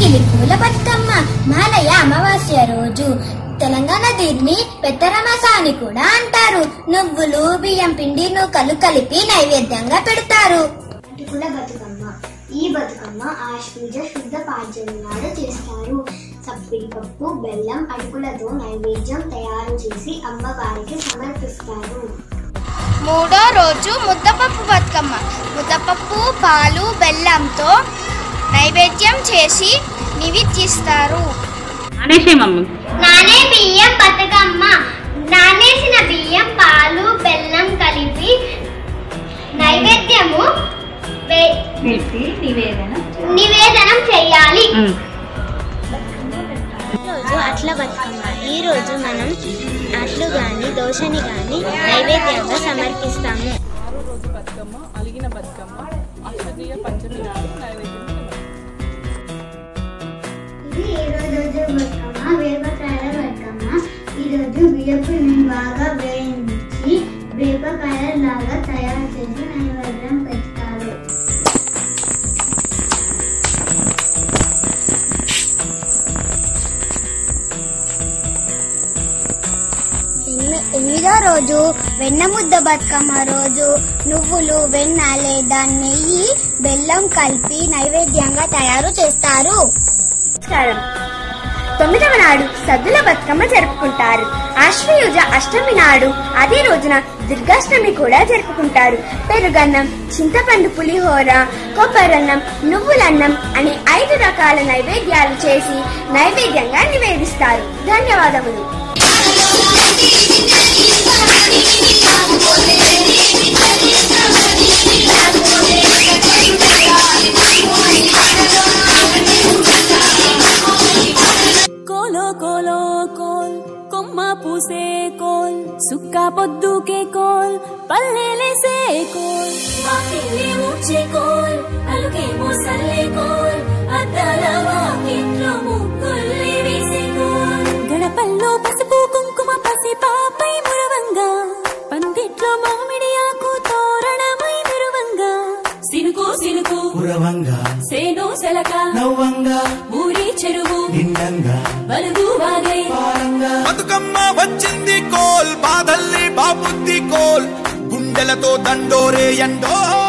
ఎంగిలి పూల బతుకమ్మ మాలయ అమావాస్య రోజు తెలంగాణ దీన్ని పెద్దరమస అని కూడా అంటారు నువ్వులు బియ్యం పిండి నూకలు కలిపి నైవేద్యంగా పెడతారు అటుకుల బతుకమ్మ ఈ బతుకమ్మ ఆశ్వీజ శుద్ధ పాడ్యమి నాడు చేస్తారు సబ్బిడి పప్పు బెల్లం అటుకులతో నైవేద్యం తయారు చేసి అమ్మవారికి సమర్పిస్తారు మూడో రోజు ముద్దపప్పు బతుకమ్మ ముద్దపప్పు పాలు బెల్లంతో నైవేద్యం చేసి నివేదిస్తారు అనేసే మమ్మీ నానే బియ్యం బతుకమ్మ నానేసిన బియ్యం పాలు బెల్లం కలిపి నైవేద్యము వే- నివేదనం చేయాలి రోజు అట్ల బతుకమ్మ ఈ రోజు మనం అట్లు గాని దోశని గాని నైవేద్యంగా సమర్పిస్తాము ఆరో రోజు బతుకమ్మ అలిగిన బతుకమ్మ అక్షతీయ పంచమి నాడు నైవేద్యం ఇది ఏడో రోజు బతుకమ్మ వేపకాయల బతుకమ్మ ఈ రోజు బియ్యపు బాగా వేయించి వేపకాయల లాగా తయారు చేసి నైవేద్యం పెడతారు ఎనిమి- ఎనిమిదో రోజు వెన్న ముద్ద బతుకమ్మ రోజు నువ్వులు వెన్న లేదా నెయ్యి బెల్లం కలిపి నైవేద్యంగా తయారు చేస్తారు నమస్కారం తొమ్మిదవ నాడు సద్దుల బతుకమ్మ జరుపుకుంటారు ఆశ్వయుజ అష్టమి నాడు అదే రోజున దుర్గాష్టమి కూడా జరుపుకుంటారు పెరుగన్నం చింతపండు పులిహోర కొబ్బరన్నం నువ్వులన్నం అని ఐదు రకాల నైవేద్యాలు చేసి నైవేద్యంగా నివేదిస్తారు ధన్యవాదములు కోలో కోలో కోల్ కొమ్మ పూసే కోల్ సుక్క పొద్దుకే కోల్ పల్లెలేసే కోల్ వాకిలి ఊడ్చే కోల్ అలుకేమో సల్లే కోల్ అద్దాల వాకిట్లో ముగ్గుల్ని వేసే కోల్ గడపల్లో పసుపు కుంకుమ పసి పాపై మురవంగా పందిట్లో మామిడి ఆకు తోరణమై మెరువంగా సినుకు సినుకు పురవంగా సేను సెలక నవ్వంగా ఊరి చెరువు నిండంగా బలుగు వాగై పారంగా బతుకమ్మ వచ్చింది కోల్ బాధల్ని బాబుద్ది కోల్ గుండెలతో దండోరే ఎండో